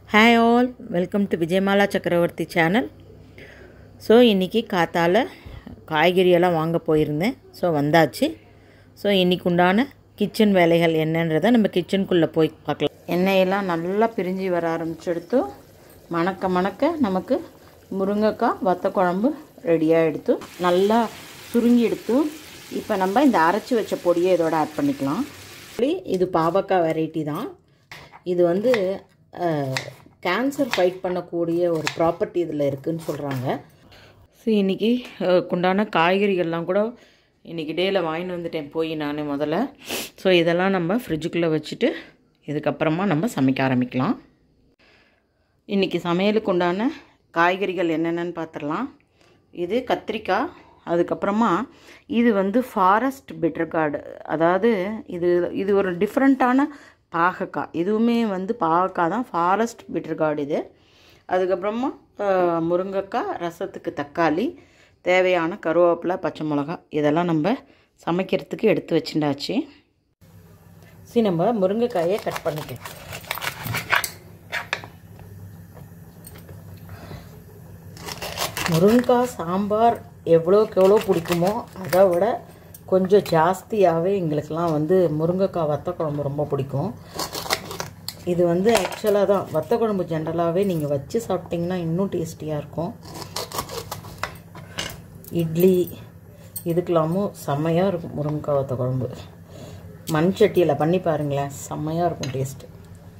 hi all welcome to Vijayamala Chakravarthy channel so இன்றைக்கி காத்தால் காய்கறியெல்லாம் வாங்க போயிருந்தேன் ஸோ வந்தாச்சு ஸோ இன்றைக்கி உண்டான கிச்சன் வேலைகள் என்னன்றதை நம்ம கிச்சனுக்குள்ளே போய் பார்க்கலாம் எண்ணெயெல்லாம் நல்லா பிரிஞ்சு வர ஆரம்பிச்செடுத்து மணக்க மணக்க நமக்கு முருங்கைக்காய் வத்த குழம்பு ரெடியாக எடுத்து நல்லா சுருங்கி எடுத்து இப்போ நம்ம இந்த அரைச்சி வச்ச பொடியை இதோட ஆட் பண்ணிக்கலாம் இது பாவக்காய் வெரைட்டி தான் இது வந்து கேன்சர் ஃபைட் பண்ணக்கூடிய ஒரு ப்ராப்பர்ட்டி இதில் இருக்குதுன்னு சொல்கிறாங்க ஸோ இன்றைக்கி குண்டான காய்கறிகள்லாம் கூட இன்றைக்கி டேயில் வாங்கிட்டு வந்துட்டேன் போய் நான் முதல்ல ஸோ இதெல்லாம் நம்ம ஃப்ரிட்ஜுக்குள்ளே வச்சுட்டு இதுக்கப்புறமா நம்ம சமைக்க ஆரம்பிக்கலாம் இன்றைக்கி சமையலுக்கு உண்டான காய்கறிகள் என்னென்னு பார்த்துடலாம் இது கத்திரிக்காய் அதுக்கப்புறமா இது வந்து ஃபாரஸ்ட் பிட்டர்கார்டு அதாவது இது இது ஒரு டிஃப்ரெண்ட்டான பாகக்காய் இதுவுமே வந்து பாகக்காய் தான் ஃபாரஸ்ட் பிட்டர்கார்டு இது அதுக்கப்புறமா முருங்கைக்காய் ரசத்துக்கு தக்காளி தேவையான கருவேப்பிலை பச்சை மிளகா இதெல்லாம் நம்ம சமைக்கிறதுக்கு எடுத்து வச்சுட்டாச்சு சரி நம்ம முருங்கைக்காயை கட் பண்ணிக்கலாம் முருங்கைக்காய் சாம்பார் எவ்வளோக்கு எவ்வளோ பிடிக்குமோ அதை விட கொஞ்சம் ஜாஸ்தியாகவே எங்களுக்கெல்லாம் வந்து முருங்கைக்காய் வத்த குழம்பு ரொம்ப பிடிக்கும் இது வந்து ஆக்சுவலாக தான் வத்த குழம்பு ஜென்ரலாகவே நீங்கள் வச்சு சாப்பிட்டிங்கன்னா இன்னும் டேஸ்டியாக இருக்கும் இட்லி இதுக்கெல்லாமும் செம்மையாக இருக்கும் முருங்கைக்காய் வத்த குழம்பு மண் சட்டியில் பண்ணி பாருங்களேன் செம்மையாக இருக்கும் டேஸ்ட்டு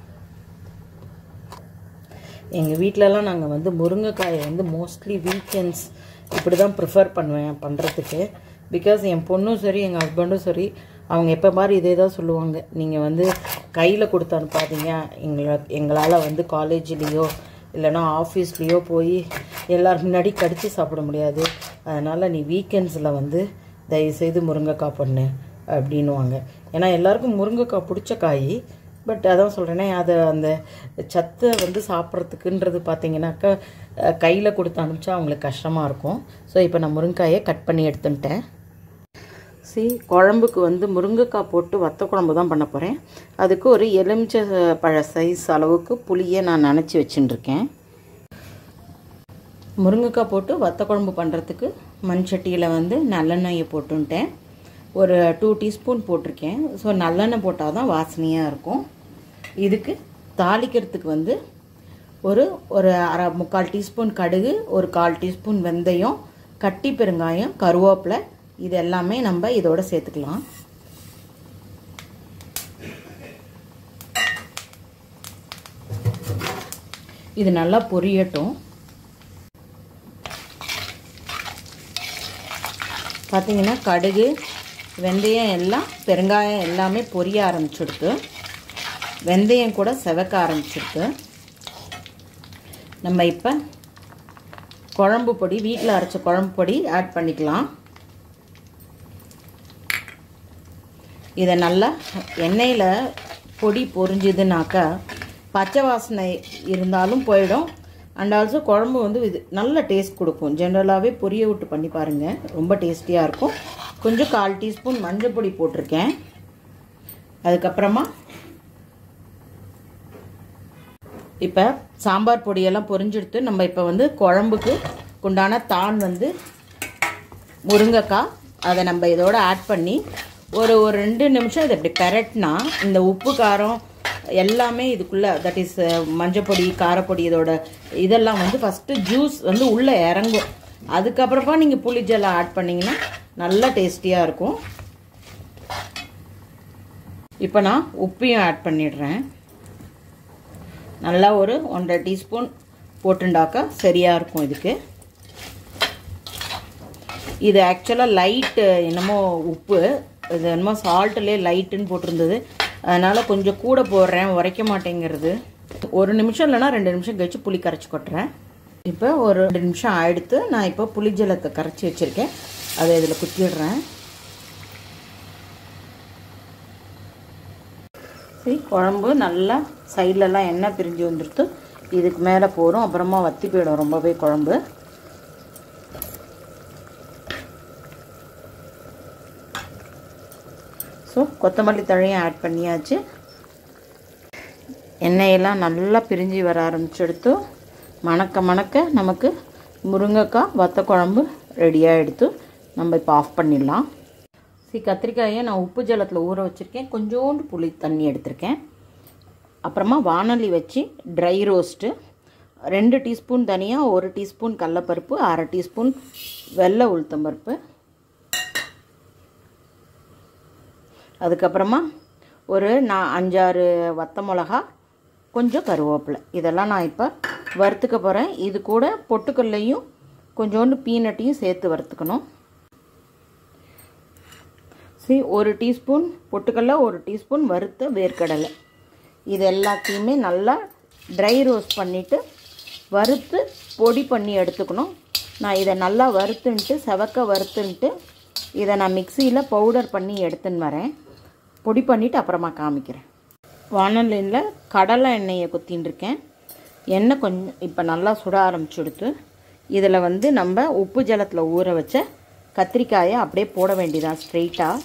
எங்கள் வீட்டிலலாம் நாங்கள் வந்து முருங்கைக்காயை வந்து மோஸ்ட்லி வீக்கெண்ட்ஸ் இப்படி தான் ப்ரிஃபர் பண்ணுவேன் பண்ணுறதுக்கு பிகாஸ் என் பொண்ணும் சரி எங்கள் ஹஸ்பண்டும் சரி அவங்க எப்போ மாதிரி இதே தான் சொல்லுவாங்க நீங்கள் வந்து கையில் கொடுத்து அனுப்பாதீங்க எங்களை எங்களால் வந்து காலேஜ்லேயோ இல்லைனா ஆஃபீஸ்லேயோ போய் எல்லோரும் முன்னாடி கடித்து சாப்பிட முடியாது அதனால் நீ வீக்கெண்ட்ஸில் வந்து தயவுசெய்து முருங்கைக்காய் பண்ணு அப்படின்வாங்க ஏன்னா எல்லாருக்கும் முருங்கைக்காய் பிடிச்ச காய் பட் அதான் சொல்கிறேனே அதை அந்த சத்தை வந்து சாப்பிட்றதுக்குன்றது பார்த்தீங்கன்னாக்கா கையில் கொடுத்து அனுப்பிச்சா அவங்களுக்கு கஷ்டமாக இருக்கும் ஸோ இப்போ நான் முருங்கைக்காயை கட் பண்ணி எடுத்துட்டேன் சி குழம்புக்கு வந்து முருங்கைக்காய் போட்டு வத்த குழம்பு தான் பண்ண போகிறேன் அதுக்கு ஒரு எலுமிச்சை பழ சைஸ் அளவுக்கு புளியை நான் நினச்சி வச்சுட்டுருக்கேன் முருங்கைக்காய் போட்டு வத்த குழம்பு பண்ணுறதுக்கு மண் சட்டியில் வந்து நல்லெண்ணெயை போட்டுன்ட்டேன் ஒரு டூ டீஸ்பூன் போட்டிருக்கேன் ஸோ நல்லெண்ணெய் போட்டால் தான் வாசனையாக இருக்கும் இதுக்கு தாளிக்கிறதுக்கு வந்து ஒரு ஒரு அரை முக்கால் டீஸ்பூன் கடுகு ஒரு கால் டீஸ்பூன் வெந்தயம் கட்டி பெருங்காயம் கருவேப்பிலை இது எல்லாமே நம்ம இதோட சேர்த்துக்கலாம் இது நல்லா பொரியட்டும் பார்த்தீங்கன்னா கடுகு வெந்தயம் எல்லாம் பெருங்காயம் எல்லாமே பொரிய ஆரம்பிச்சிடுது வெந்தயம் கூட செவக்க ஆரம்பிச்சிருக்கு நம்ம இப்போ குழம்பு பொடி வீட்டில் அரைச்ச குழம்பு பொடி ஆட் பண்ணிக்கலாம் இதை நல்லா எண்ணெயில் பொடி பொரிஞ்சுதுனாக்கா பச்சை வாசனை இருந்தாலும் போயிடும் அண்ட் ஆல்சோ குழம்பு வந்து இது நல்ல டேஸ்ட் கொடுக்கும் ஜென்ரலாகவே பொரிய விட்டு பண்ணி பாருங்கள் ரொம்ப டேஸ்டியாக இருக்கும் கொஞ்சம் கால் டீஸ்பூன் மஞ்சள் பொடி போட்டிருக்கேன் அதுக்கப்புறமா இப்போ சாம்பார் பொடியெல்லாம் பொரிஞ்செடுத்து நம்ம இப்போ வந்து குழம்புக்கு உண்டான தான் வந்து முருங்கைக்காய் அதை நம்ம இதோட ஆட் பண்ணி ஒரு ஒரு ரெண்டு நிமிஷம் இதை இப்படி பெரட்டினா இந்த உப்பு காரம் எல்லாமே இதுக்குள்ளே தட் இஸ் மஞ்சப்பொடி காரப்பொடி இதோட இதெல்லாம் வந்து ஃபஸ்ட்டு ஜூஸ் வந்து உள்ளே இறங்கும் அதுக்கப்புறமா நீங்கள் புளிஜெல்லாம் ஆட் பண்ணிங்கன்னா நல்லா டேஸ்டியாக இருக்கும் இப்போ நான் உப்பையும் ஆட் பண்ணிடுறேன் நல்லா ஒரு ஒன்றரை டீஸ்பூன் போட்டுண்டாக்கா சரியாக இருக்கும் இதுக்கு இது ஆக்சுவலாக லைட்டு என்னமோ உப்பு இது என்னமோ சால்ட்லேயே லைட்டுன்னு போட்டிருந்தது அதனால் கொஞ்சம் கூட போடுறேன் உரைக்க மாட்டேங்கிறது ஒரு நிமிஷம் இல்லைனா ரெண்டு நிமிஷம் கழிச்சு புளி கரைச்சி கொட்டுறேன் இப்போ ஒரு ரெண்டு நிமிஷம் ஆயிடுத்து நான் இப்போ புளி ஜலத்தை கரைச்சி வச்சுருக்கேன் அதை இதில் குத்திடுறேன் சரி குழம்பு நல்லா சைட்லலாம் எண்ணெய் பிரிஞ்சு வந்துடுத்து இதுக்கு மேலே போகிறோம் அப்புறமா வத்தி போயிடும் ரொம்பவே குழம்பு ஸோ கொத்தமல்லி தழையும் ஆட் பண்ணியாச்சு எண்ணெயெல்லாம் நல்லா பிரிஞ்சு வர ஆரம்பிச்செடுத்து மணக்க மணக்க நமக்கு முருங்கைக்காய் வத்த குழம்பு ரெடியாக எடுத்து நம்ம இப்போ ஆஃப் பண்ணிடலாம் சரி கத்திரிக்காயை நான் உப்பு ஜலத்தில் ஊற வச்சுருக்கேன் கொஞ்சோண்டு புளி தண்ணி எடுத்திருக்கேன் அப்புறமா வானொலி வச்சு ட்ரை ரோஸ்ட்டு ரெண்டு டீஸ்பூன் தனியாக ஒரு டீஸ்பூன் கடலப்பருப்பு அரை டீஸ்பூன் வெள்ளை உளுத்தம்பருப்பு அதுக்கப்புறமா ஒரு நான் அஞ்சாறு வத்த மிளகா கொஞ்சம் கருவேப்பிலை இதெல்லாம் நான் இப்போ வறுத்துக்க போகிறேன் இது கூட பொட்டுக்கல்லையும் கொஞ்சோண்டு பீனட்டையும் சேர்த்து வறுத்துக்கணும் சரி ஒரு டீஸ்பூன் பொட்டுக்கடலை ஒரு டீஸ்பூன் வறுத்த வேர்க்கடலை இது எல்லாத்தையுமே நல்லா ட்ரை ரோஸ்ட் பண்ணிவிட்டு வறுத்து பொடி பண்ணி எடுத்துக்கணும் நான் இதை நல்லா வறுத்துன்ட்டு செவக்க வறுத்துன்ட்டு இதை நான் மிக்சியில் பவுடர் பண்ணி எடுத்துன்னு வரேன் பொடி பண்ணிவிட்டு அப்புறமா காமிக்கிறேன் வானலியில் கடலை எண்ணெயை குத்தின்னு இருக்கேன் எண்ணெய் கொஞ்சம் இப்போ நல்லா சுட ஆரம்பிச்சுடுத்து இதில் வந்து நம்ம உப்பு ஜலத்தில் ஊற வச்ச கத்திரிக்காயை அப்படியே போட வேண்டியதான் ஸ்ட்ரெயிட்டாக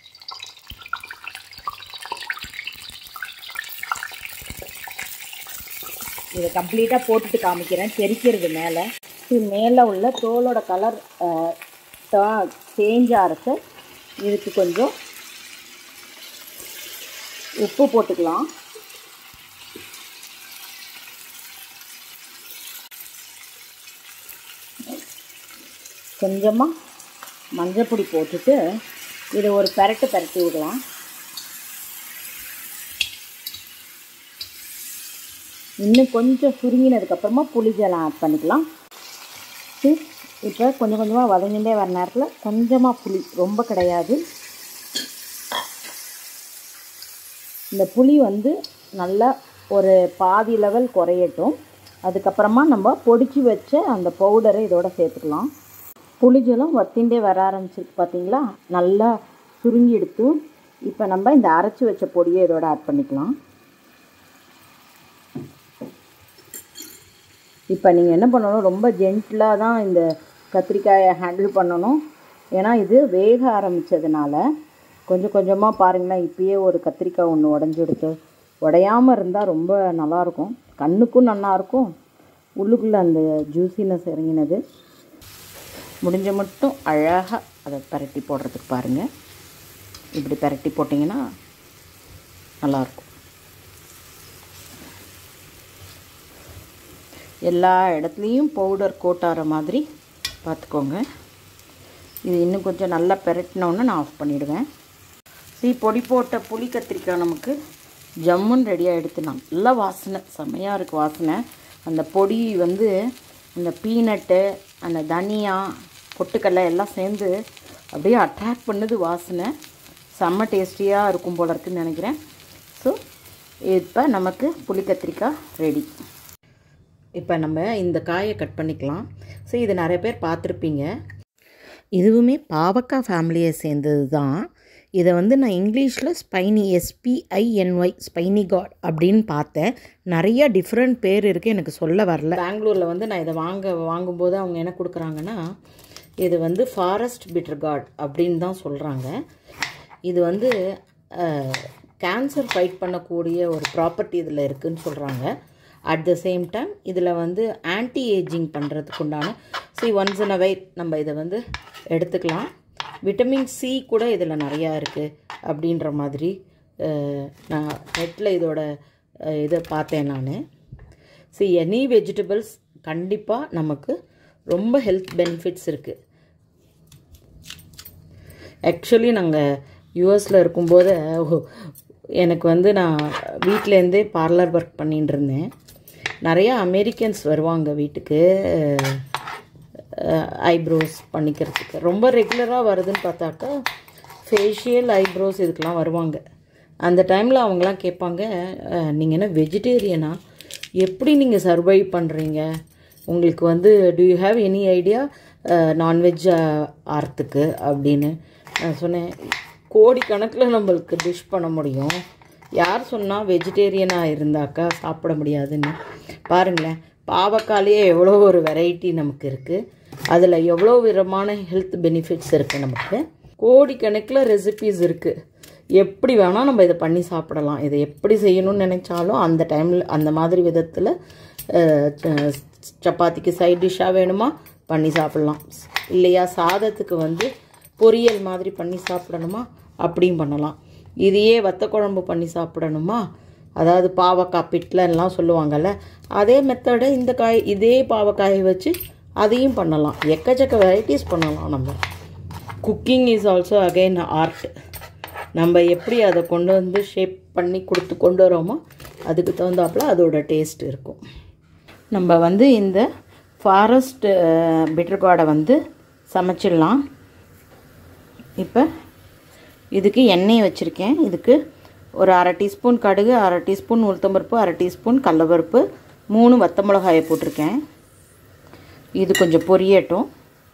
இதை கம்ப்ளீட்டாக போட்டுட்டு காமிக்கிறேன் தெரிக்கிறது மேலே இது மேலே உள்ள தோலோட கலர் சேஞ்ச் ஆகிறது இதுக்கு கொஞ்சம் உப்பு போட்டுக்கலாம் கொஞ்சமாக மஞ்சப்பொடி போட்டுட்டு இதை ஒரு பெரட்டு பெரட்டி விடலாம் இன்னும் கொஞ்சம் சுருங்கினதுக்கப்புறமா புளிஜலம் ஆட் பண்ணிக்கலாம் சரி இப்போ கொஞ்சம் கொஞ்சமாக வதங்கிட்டே வர நேரத்தில் கொஞ்சமாக புளி ரொம்ப கிடையாது இந்த புளி வந்து நல்லா ஒரு பாதி லெவல் குறையட்டும் அதுக்கப்புறமா நம்ம பொடிச்சு வச்ச அந்த பவுடரை இதோட சேர்த்துக்கலாம் புளிஜலம் வத்திண்டே வர ஆரம்பிச்சிருக்கு பார்த்தீங்களா நல்லா சுருங்கி எடுத்து இப்போ நம்ம இந்த அரைச்சி வச்ச பொடியை இதோட ஆட் பண்ணிக்கலாம் இப்போ நீங்கள் என்ன பண்ணணும் ரொம்ப ஜென்டிலாக தான் இந்த கத்திரிக்காயை ஹேண்டில் பண்ணணும் ஏன்னா இது வேக ஆரம்பித்ததுனால கொஞ்சம் கொஞ்சமாக பாருங்களேன் இப்பயே ஒரு கத்திரிக்காய் ஒன்று உடஞ்சி உடையாமல் இருந்தால் ரொம்ப நல்லாயிருக்கும் கண்ணுக்கும் நல்லாயிருக்கும் உள்ளுக்குள்ளே அந்த ஜூசினஸ் இறங்கினது முடிஞ்ச மட்டும் அழகாக அதை பரட்டி போடுறதுக்கு பாருங்கள் இப்படி பரட்டி போட்டிங்கன்னா நல்லாயிருக்கும் எல்லா இடத்துலையும் பவுடர் கோட்டார மாதிரி பார்த்துக்கோங்க இது இன்னும் கொஞ்சம் நல்லா பெரட்டினோன்னு நான் ஆஃப் பண்ணிவிடுவேன் சீ பொடி போட்ட புளி கத்திரிக்காய் நமக்கு ஜம்முன்னு ரெடியாக எடுத்து நல்லா வாசனை செம்மையாக இருக்குது வாசனை அந்த பொடி வந்து அந்த பீனட்டு அந்த தனியா பொட்டுக்கடலை எல்லாம் சேர்ந்து அப்படியே அட்ராக்ட் பண்ணுது வாசனை செம்ம டேஸ்டியாக இருக்கும் போல இருக்குன்னு நினைக்கிறேன் ஸோ இப்போ நமக்கு புளி கத்திரிக்காய் ரெடி இப்போ நம்ம இந்த காயை கட் பண்ணிக்கலாம் ஸோ இது நிறைய பேர் பார்த்துருப்பீங்க இதுவுமே பாவக்காய் ஃபேமிலியை சேர்ந்தது தான் இதை வந்து நான் இங்கிலீஷில் ஸ்பைனி எஸ்பிஐஎன்ஒய் ஸ்பைனி காட் அப்படின்னு பார்த்தேன் நிறைய டிஃப்ரெண்ட் பேர் இருக்குது எனக்கு சொல்ல வரல பெங்களூரில் வந்து நான் இதை வாங்க வாங்கும்போது அவங்க என்ன கொடுக்குறாங்கன்னா இது வந்து ஃபாரஸ்ட் பிட்டர் காட் அப்படின்னு தான் சொல்கிறாங்க இது வந்து கேன்சர் ஃபைட் பண்ணக்கூடிய ஒரு ப்ராப்பர்ட்டி இதில் இருக்குதுன்னு சொல்கிறாங்க அட் த சேம் டைம் இதில் வந்து ஆன்டி ஏஜிங் பண்ணுறதுக்கு உண்டான C once in a weight நம்ம இதை வந்து எடுத்துக்கலாம் விட்டமின் சி கூட இதில் நிறையா இருக்குது அப்படின்ற மாதிரி நான் நெட்டில் இதோட இதை பார்த்தேன் நான் சி எனி வெஜிடபிள்ஸ் கண்டிப்பாக நமக்கு ரொம்ப ஹெல்த் பெனிஃபிட்ஸ் இருக்குது ஆக்சுவலி நாங்கள் யூஎஸில் இருக்கும்போது எனக்கு வந்து நான் வீட்டிலேருந்தே பார்லர் ஒர்க் பண்ணிட்டு இருந்தேன் நிறையா அமெரிக்கன்ஸ் வருவாங்க வீட்டுக்கு ஐப்ரோஸ் பண்ணிக்கிறதுக்கு ரொம்ப ரெகுலராக வருதுன்னு பார்த்தாக்கா ஃபேஷியல் ஐப்ரோஸ் இதுக்கெலாம் வருவாங்க அந்த டைமில் அவங்களாம் கேட்பாங்க நீங்கள் என்ன வெஜிடேரியனா எப்படி நீங்கள் சர்வைவ் பண்ணுறீங்க உங்களுக்கு வந்து do you have any idea non veg ஆர்த்துக்கு அப்படின்னு நான் சொன்னேன் கோடிக்கணக்கில் நம்மளுக்கு டிஷ் பண்ண முடியும் யார் சொன்னால் வெஜிடேரியனாக இருந்தாக்கா சாப்பிட முடியாதுன்னு பாருங்களேன் பாவக்காலேயே எவ்வளோ ஒரு வெரைட்டி நமக்கு இருக்குது அதில் எவ்வளோ விதமான ஹெல்த் பெனிஃபிட்ஸ் இருக்குது நமக்கு கோடிக்கணக்கில் ரெசிபீஸ் இருக்குது எப்படி வேணால் நம்ம இதை பண்ணி சாப்பிடலாம் இதை எப்படி செய்யணும்னு நினைச்சாலும் அந்த டைமில் அந்த மாதிரி விதத்தில் சப்பாத்திக்கு சைட் டிஷ்ஷாக வேணுமா பண்ணி சாப்பிட்லாம் இல்லையா சாதத்துக்கு வந்து பொரியல் மாதிரி பண்ணி சாப்பிடணுமா அப்படியும் பண்ணலாம் இதையே வத்த குழம்பு பண்ணி சாப்பிடணுமா அதாவது பாவக்காய் பிட்லலாம் சொல்லுவாங்கல்ல அதே மெத்தடை இந்த காய் இதே பாவக்காயை வச்சு அதையும் பண்ணலாம் எக்கச்சக்க வெரைட்டிஸ் பண்ணலாம் நம்ம cooking is also again art நம்ம எப்படி அதை கொண்டு வந்து ஷேப் பண்ணி கொடுத்து கொண்டு வரோமோ அதுக்கு தகுந்தாப்புல அதோட டேஸ்ட் இருக்கும் நம்ம வந்து இந்த ஃபாரஸ்ட் பிட்டர்காடை வந்து சமைச்சிடலாம் இப்போ இதுக்கு எண்ணெய் வச்சுருக்கேன் இதுக்கு ஒரு அரை டீஸ்பூன் கடுகு அரை டீஸ்பூன் உளுத்தம்பருப்பு அரை டீஸ்பூன் கடலப்பருப்பு மூணு வத்த மிளகாயை போட்டிருக்கேன் இது கொஞ்சம் பொரியட்டும்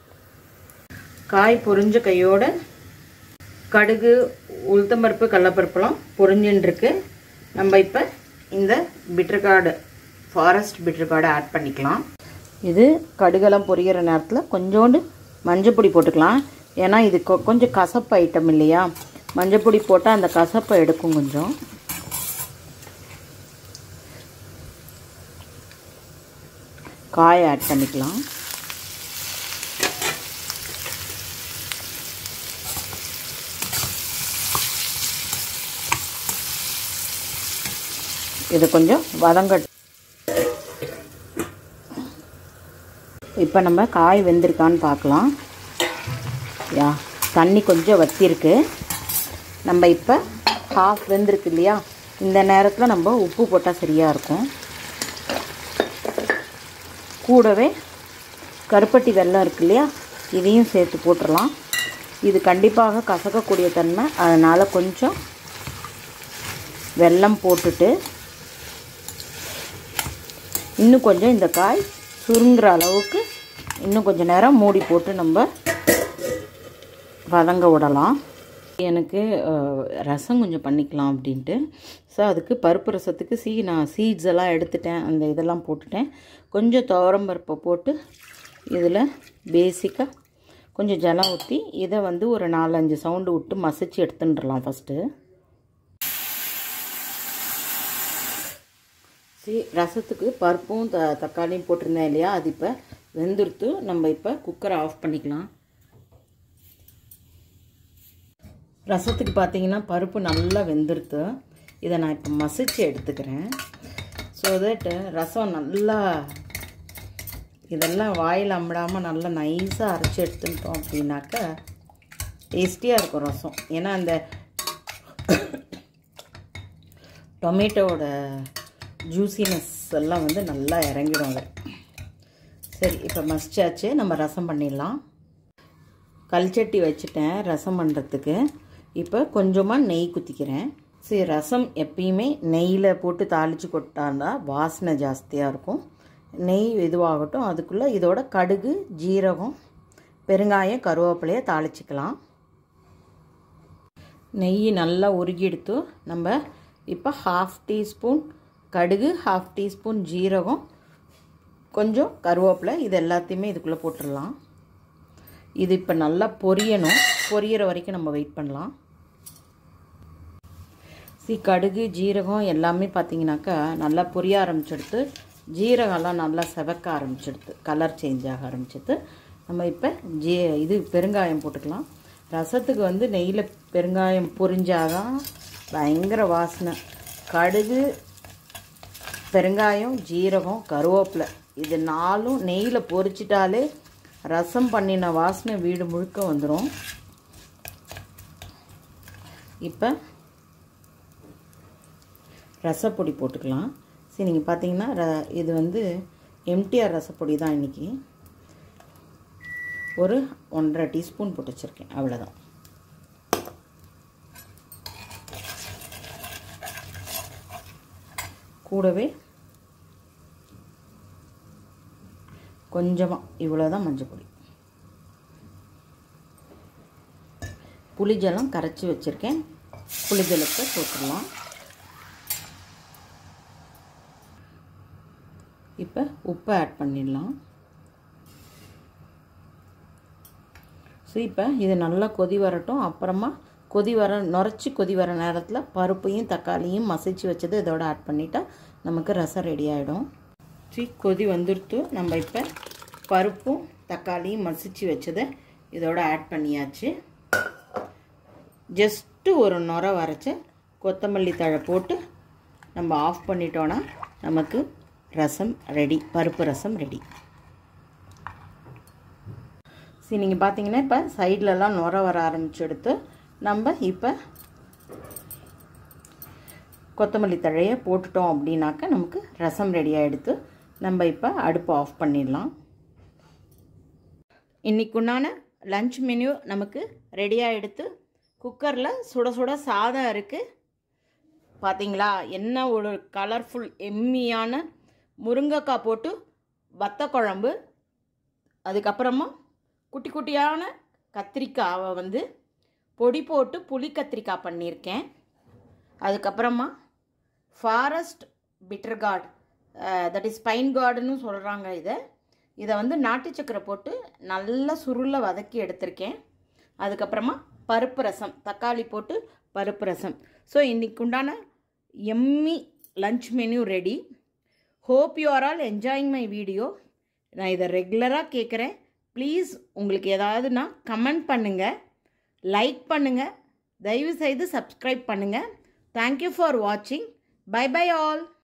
காய் பொரிஞ்ச கையோட கடுகு உளுத்தம்பருப்பு கடலப்பருப்புலாம் பொரிஞ்சுன்னு நம்ம இப்போ இந்த பிட்டர்கார்டு ஃபாரஸ்ட் பிட்டர்கார்டை ஆட் பண்ணிக்கலாம் இது கடுகெல்லாம் பொரிகிற நேரத்தில் கொஞ்சோண்டு மஞ்சப்பொடி போட்டுக்கலாம் ஏன்னா இது கொ கொஞ்சம் கசப்பு ஐட்டம் இல்லையா மஞ்சப்பொடி போட்டால் அந்த கசப்பை எடுக்கும் கொஞ்சம் காய் ஆட் பண்ணிக்கலாம் இது கொஞ்சம் வதங்கட் இப்போ நம்ம காய் வெந்திருக்கான்னு பார்க்கலாம் யா தண்ணி கொஞ்சம் வத்திருக்கு நம்ம இப்போ ஹாஃப் வெந்திருக்கு இல்லையா இந்த நேரத்தில் நம்ம உப்பு போட்டால் சரியாக இருக்கும் கூடவே கருப்பட்டி வெல்லம் இருக்கு இல்லையா இதையும் சேர்த்து போட்டுடலாம் இது கண்டிப்பாக கசக்கக்கூடிய தன்மை அதனால் கொஞ்சம் வெல்லம் போட்டுட்டு இன்னும் கொஞ்சம் இந்த காய் சுருங்குற அளவுக்கு இன்னும் கொஞ்சம் நேரம் மூடி போட்டு நம்ம வதங்க விடலாம் எனக்கு ரசம் கொஞ்சம் பண்ணிக்கலாம் அப்படின்ட்டு ஸோ அதுக்கு பருப்பு ரசத்துக்கு சீ நான் சீட்ஸ் எல்லாம் எடுத்துட்டேன் அந்த இதெல்லாம் போட்டுட்டேன் கொஞ்சம் துவரம் பருப்பை போட்டு இதில் பேசிக்காக கொஞ்சம் ஜலம் ஊற்றி இதை வந்து ஒரு நாலஞ்சு சவுண்டு விட்டு மசிச்சு எடுத்துட்டுலாம் ஃபஸ்ட்டு சி ரசத்துக்கு பருப்பும் த தக்காளியும் போட்டிருந்தேன் இல்லையா அது இப்போ வெந்துருத்து நம்ம இப்போ குக்கரை ஆஃப் பண்ணிக்கலாம் ரசத்துக்கு பார்த்தீங்கன்னா பருப்பு நல்லா வெந்துருத்து இதை நான் இப்போ மசிச்சு எடுத்துக்கிறேன் ஸோ தட் ரசம் நல்லா இதெல்லாம் வாயில் அம்பிடாமல் நல்லா நைஸாக அரைச்சி எடுத்துட்டோம் அப்படின்னாக்கா டேஸ்டியாக இருக்கும் ரசம் ஏன்னா அந்த டொமேட்டோவோட ஜூசினஸ் எல்லாம் வந்து நல்லா இறங்கிடும் அதில் சரி இப்போ மசிச்சாச்சு நம்ம ரசம் பண்ணிடலாம் கல்ச்சட்டி வச்சுட்டேன் ரசம் பண்ணுறதுக்கு இப்போ கொஞ்சமாக நெய் குத்திக்கிறேன் சரி ரசம் எப்பயுமே நெய்யில் போட்டு தாளித்து கொட்டாண்டா வாசனை ஜாஸ்தியாக இருக்கும் நெய் இதுவாகட்டும் அதுக்குள்ளே இதோட கடுகு ஜீரகம் பெருங்காயம் கருவேப்பிலையை தாளிச்சிக்கலாம் நெய் நல்லா உருகி எடுத்து நம்ம இப்போ ஹாஃப் டீஸ்பூன் கடுகு ஹாஃப் டீஸ்பூன் ஜீரகம் கொஞ்சம் கருவேப்பிலை இது எல்லாத்தையுமே இதுக்குள்ளே போட்டுடலாம் இது இப்போ நல்லா பொரியணும் பொரியிற வரைக்கும் நம்ம வெயிட் பண்ணலாம் சி கடுகு ஜீரகம் எல்லாமே பார்த்தீங்கன்னாக்கா நல்லா பொரிய ஆரம்பிச்சிடுத்து ஜீரகம்லாம் நல்லா செவக்க ஆரம்பிச்சிடுது கலர் சேஞ்ச் ஆக ஆரம்பிச்சிடுது நம்ம இப்போ ஜீ இது பெருங்காயம் போட்டுக்கலாம் ரசத்துக்கு வந்து நெய்யில் பெருங்காயம் பொரிஞ்சாதான் பயங்கர வாசனை கடுகு பெருங்காயம் ஜீரகம் கருவேப்பிலை இது நாலும் நெய்யில் பொரிச்சிட்டாலே ரசம் பண்ணின வாசனை வீடு முழுக்க வந்துடும் இப்போ ரசப்பொடி போட்டுக்கலாம் சரி நீங்கள் பார்த்தீங்கன்னா ர இது வந்து எம்டிஆர் ரசப்பொடி தான் இன்றைக்கி ஒரு ஒன்றரை டீஸ்பூன் போட்டு வச்சுருக்கேன் அவ்வளோதான் கூடவே கொஞ்சமாக இவ்வளோ தான் மஞ்சள் பொடி புளிஜலம் கரைச்சி வச்சுருக்கேன் புளிஜலத்தை போட்டுடலாம் இப்போ உப்பை ஆட் பண்ணிடலாம் ஸோ இப்போ இது நல்லா கொதி வரட்டும் அப்புறமா கொதி வர நுரைச்சி கொதி வர நேரத்தில் பருப்பையும் தக்காளியும் மசிச்சு வச்சது இதோட ஆட் பண்ணிட்டா நமக்கு ரசம் ரெடி ஆகிடும் சி கொதி வந்துடுத்து நம்ம இப்போ பருப்பும் தக்காளியும் மசிச்சு வச்சதை இதோட ஆட் பண்ணியாச்சு ஜஸ்ட்டு ஒரு நுர வரைச்ச கொத்தமல்லி தழை போட்டு நம்ம ஆஃப் பண்ணிட்டோன்னா நமக்கு ரசம் ரெடி பருப்பு ரசம் ரெடி சரி நீங்கள் பார்த்தீங்கன்னா இப்போ சைட்லலாம் நுர வர ஆரம்பிச்சு எடுத்து நம்ம இப்போ கொத்தமல்லி தழையை போட்டுட்டோம் அப்படின்னாக்க நமக்கு ரசம் ரெடி ஆகிடுத்து நம்ம இப்போ அடுப்பை ஆஃப் பண்ணிடலாம் இன்றைக்குண்டான லஞ்ச் மெனு நமக்கு ரெடியாக எடுத்து குக்கரில் சுட சுட சாதம் இருக்குது பார்த்தீங்களா என்ன ஒரு கலர்ஃபுல் எம்மியான முருங்கைக்காய் போட்டு வத்த குழம்பு அதுக்கப்புறமா குட்டி குட்டியான கத்திரிக்காவை வந்து பொடி போட்டு புளி கத்திரிக்காய் பண்ணியிருக்கேன் அதுக்கப்புறமா forest bitter gourd that is fine கார்டுன்னு சொல்கிறாங்க இதை இதை வந்து நாட்டு சக்கரை போட்டு நல்லா சுருளை வதக்கி எடுத்திருக்கேன் அதுக்கப்புறமா பருப்பு ரசம் தக்காளி போட்டு பருப்பு ரசம் ஸோ இன்றைக்கு உண்டான எம்மி lunch menu ready hope you are all enjoying my video நான் இதை ரெகுலராக கேட்குறேன் ப்ளீஸ் உங்களுக்கு ஏதாவதுனா கமெண்ட் பண்ணுங்கள் லைக் பண்ணுங்கள் தயவுசெய்து சப்ஸ்கிரைப் பண்ணுங்கள் தேங்க்யூ ஃபார் வாட்சிங் பை பை ஆல்